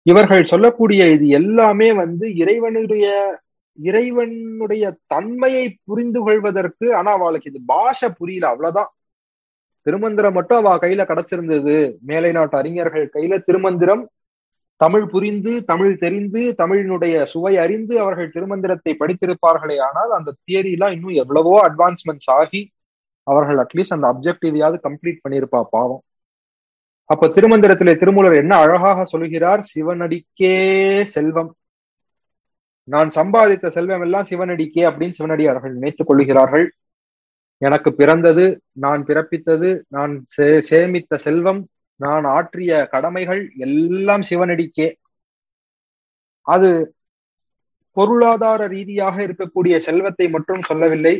இவர்கள் சொல்லக்கூடிய இது எல்லாமே வந்து இறைவனுடைய இறைவனுடைய தன்மையை புரிந்து கொள்வதற்கு ஆனா அவளுக்கு இது பாஷை புரியல அவ்வளவுதான் திருமந்திரம் மட்டும் அவ கையில கிடைச்சிருந்தது மேலை நாட்டு அறிஞர்கள் கையில திருமந்திரம் தமிழ் புரிந்து தமிழ் தெரிந்து தமிழினுடைய சுவை அறிந்து அவர்கள் திருமந்திரத்தை படித்திருப்பார்களே ஆனால் அந்த தியரி எல்லாம் இன்னும் எவ்வளவோ அட்வான்ஸ்மெண்ட்ஸ் ஆகி அவர்கள் அட்லீஸ்ட் அந்த அப்ஜெக்டிவையாவது கம்ப்ளீட் பண்ணியிருப்பா பாவம் அப்ப திருமந்திரத்திலே திருமூலர் என்ன அழகாக சொல்கிறார் சிவனடிக்கே செல்வம் நான் சம்பாதித்த செல்வம் எல்லாம் சிவனடிக்கே அப்படின்னு சிவனடி அவர்கள் நினைத்துக் கொள்கிறார்கள் எனக்கு பிறந்தது நான் பிறப்பித்தது நான் சேமித்த செல்வம் நான் ஆற்றிய கடமைகள் எல்லாம் சிவனடிக்கே அது பொருளாதார ரீதியாக இருக்கக்கூடிய செல்வத்தை மட்டும் சொல்லவில்லை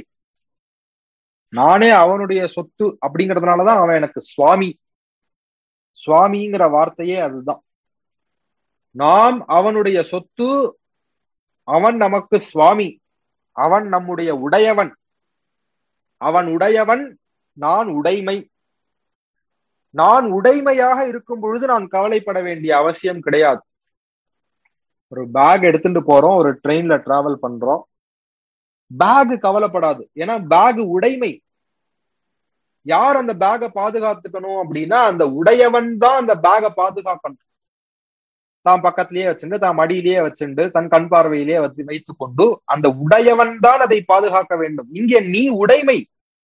நானே அவனுடைய சொத்து அப்படிங்கறதுனாலதான் அவன் எனக்கு சுவாமி சுவாமிங்கிற வார்த்தையே அதுதான் நாம் அவனுடைய சொத்து அவன் நமக்கு சுவாமி அவன் நம்முடைய உடையவன் அவன் உடையவன் நான் உடைமை நான் உடைமையாக இருக்கும் பொழுது நான் கவலைப்பட வேண்டிய அவசியம் கிடையாது ஒரு பேக் எடுத்துட்டு போறோம் ஒரு ட்ரெயின்ல டிராவல் பண்றோம் பேக் கவலைப்படாது ஏன்னா பேக் உடைமை யார் அந்த பேகை பாதுகாத்துக்கணும் அப்படின்னா அந்த உடையவன் தான் அந்த பேகை பாதுகாக்கணும் தான் பக்கத்திலேயே வச்சுண்டு தான் மடியிலேயே வச்சுண்டு தன் கண் பார்வையிலேயே வச்சு வைத்துக் கொண்டு அந்த உடையவன் தான் அதை பாதுகாக்க வேண்டும் இங்கே நீ உடைமை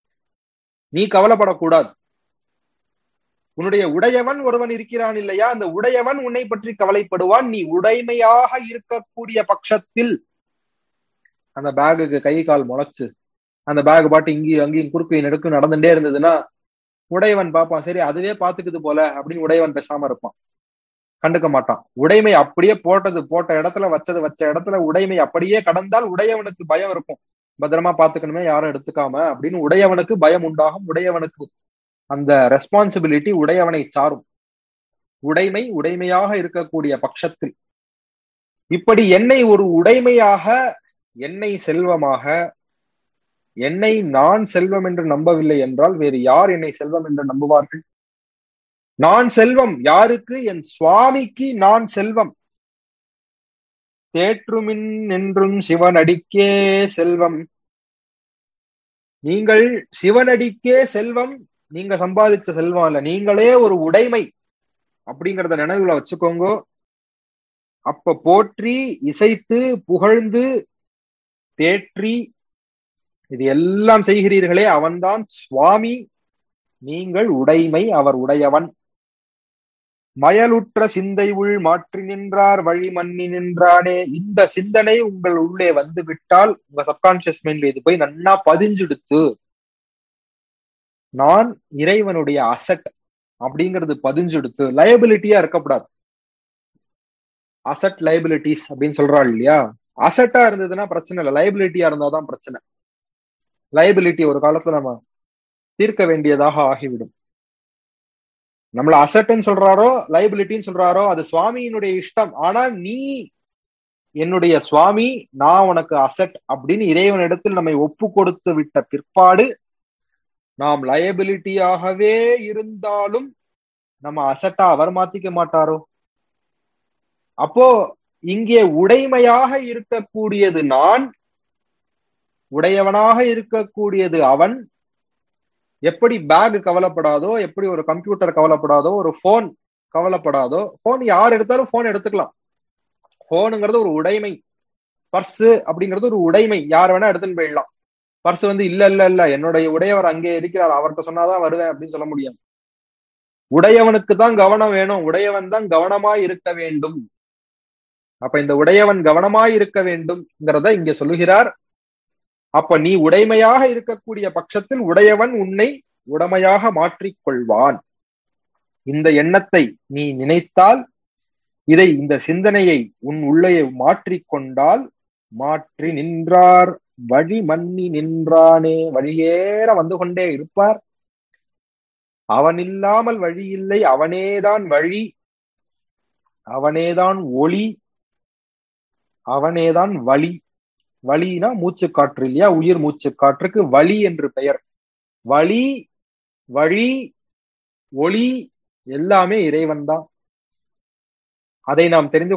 நீ கவலைப்படக்கூடாது உன்னுடைய உடையவன் ஒருவன் இருக்கிறான் இல்லையா அந்த உடையவன் உன்னை பற்றி கவலைப்படுவான் நீ உடைமையாக இருக்கக்கூடிய பட்சத்தில் அந்த பேகுக்கு கை கால் முளைச்சு அந்த பேக் பாட்டு இங்கேயும் அங்கேயும் குறுக்கு நெடுக்கு நடந்துட்டே இருந்ததுன்னா உடையவன் பார்ப்பான் சரி அதுவே பாத்துக்குது போல அப்படின்னு உடையவன் பேசாம இருப்பான் கண்டுக்க மாட்டான் உடைமை அப்படியே போட்டது போட்ட இடத்துல வச்சது வச்ச இடத்துல உடைமை அப்படியே கடந்தால் உடையவனுக்கு பயம் இருக்கும் பத்திரமா பாத்துக்கணுமே யாரும் எடுத்துக்காம அப்படின்னு உடையவனுக்கு பயம் உண்டாகும் உடையவனுக்கு அந்த ரெஸ்பான்சிபிலிட்டி உடையவனை சாரும் உடைமை உடைமையாக இருக்கக்கூடிய பட்சத்தில் இப்படி என்னை ஒரு உடைமையாக என்னை செல்வமாக என்னை நான் செல்வம் என்று நம்பவில்லை என்றால் வேறு யார் என்னை செல்வம் என்று நம்புவார்கள் நான் செல்வம் யாருக்கு என் சுவாமிக்கு நான் செல்வம் தேற்றுமின் என்றும் சிவனடிக்கே செல்வம் நீங்கள் சிவனடிக்கே செல்வம் நீங்க சம்பாதிச்ச செல்வம் அல்ல நீங்களே ஒரு உடைமை அப்படிங்கறத நினைவுல வச்சுக்கோங்க அப்ப போற்றி இசைத்து புகழ்ந்து தேற்றி இது எல்லாம் செய்கிறீர்களே அவன்தான் சுவாமி நீங்கள் உடைமை அவர் உடையவன் மயலுற்ற சிந்தை உள் மாற்றி நின்றார் வழி மன்னி நின்றானே இந்த சிந்தனை உங்கள் உள்ளே வந்து விட்டால் உங்க சப்கான்சியஸ் மைண்ட்ல இது போய் நன்னா பதிஞ்சுடுத்து நான் இறைவனுடைய அசட் அப்படிங்கிறது பதிஞ்சுடுத்து லயபிலிட்டியா இருக்கக்கூடாது அசட் லயபிலிட்டிஸ் அப்படின்னு சொல்றாள் இல்லையா அசட்டா இருந்ததுன்னா பிரச்சனை இல்லை லயபிலிட்டியா இருந்தாதான் பிரச்சனை லயபிலிட்டி ஒரு காலத்துல நம்ம தீர்க்க வேண்டியதாக ஆகிவிடும் நம்மள அசட்ன்னு சொல்றாரோ லைபிலிட்டின்னு சொல்றாரோ அது சுவாமியினுடைய இஷ்டம் ஆனா நீ என்னுடைய சுவாமி நான் உனக்கு அசட் அப்படின்னு இறைவனிடத்தில் நம்மை ஒப்பு கொடுத்து விட்ட பிற்பாடு நாம் லயபிலிட்டியாகவே இருந்தாலும் நம்ம அசட்டா அவர் மாத்திக்க மாட்டாரோ அப்போ இங்கே உடைமையாக இருக்கக்கூடியது நான் உடையவனாக இருக்கக்கூடியது அவன் எப்படி பேக் கவலைப்படாதோ எப்படி ஒரு கம்ப்யூட்டர் கவலைப்படாதோ ஒரு போன் கவலைப்படாதோ போன் யார் எடுத்தாலும் போன் எடுத்துக்கலாம் போனுங்கிறது ஒரு உடைமை பர்ஸ் அப்படிங்கிறது ஒரு உடைமை யார் வேணா எடுத்துன்னு போயிடலாம் பர்ஸ் வந்து இல்ல இல்ல இல்ல என்னுடைய உடையவர் அங்கே இருக்கிறார் அவர்கிட்ட சொன்னாதான் வருவேன் அப்படின்னு சொல்ல முடியாது உடையவனுக்கு தான் கவனம் வேணும் உடையவன் தான் கவனமாய் இருக்க வேண்டும் அப்ப இந்த உடையவன் கவனமாய் இருக்க வேண்டும்ங்கிறத இங்க சொல்லுகிறார் அப்ப நீ உடைமையாக இருக்கக்கூடிய பட்சத்தில் உடையவன் உன்னை உடமையாக மாற்றிக் கொள்வான் இந்த எண்ணத்தை நீ நினைத்தால் இதை இந்த சிந்தனையை உன் உள்ளே மாற்றிக்கொண்டால் மாற்றி நின்றார் வழி மன்னி நின்றானே வழியேற வந்து கொண்டே இருப்பார் அவன் இல்லாமல் வழி இல்லை அவனேதான் வழி அவனேதான் ஒளி அவனேதான் வழி வலினா மூச்சு காற்று இல்லையா உயிர் மூச்சு காற்றுக்கு வலி என்று பெயர் வலி வழி ஒளி எல்லாமே இறைவன் தான் அதை நாம் தெரிந்து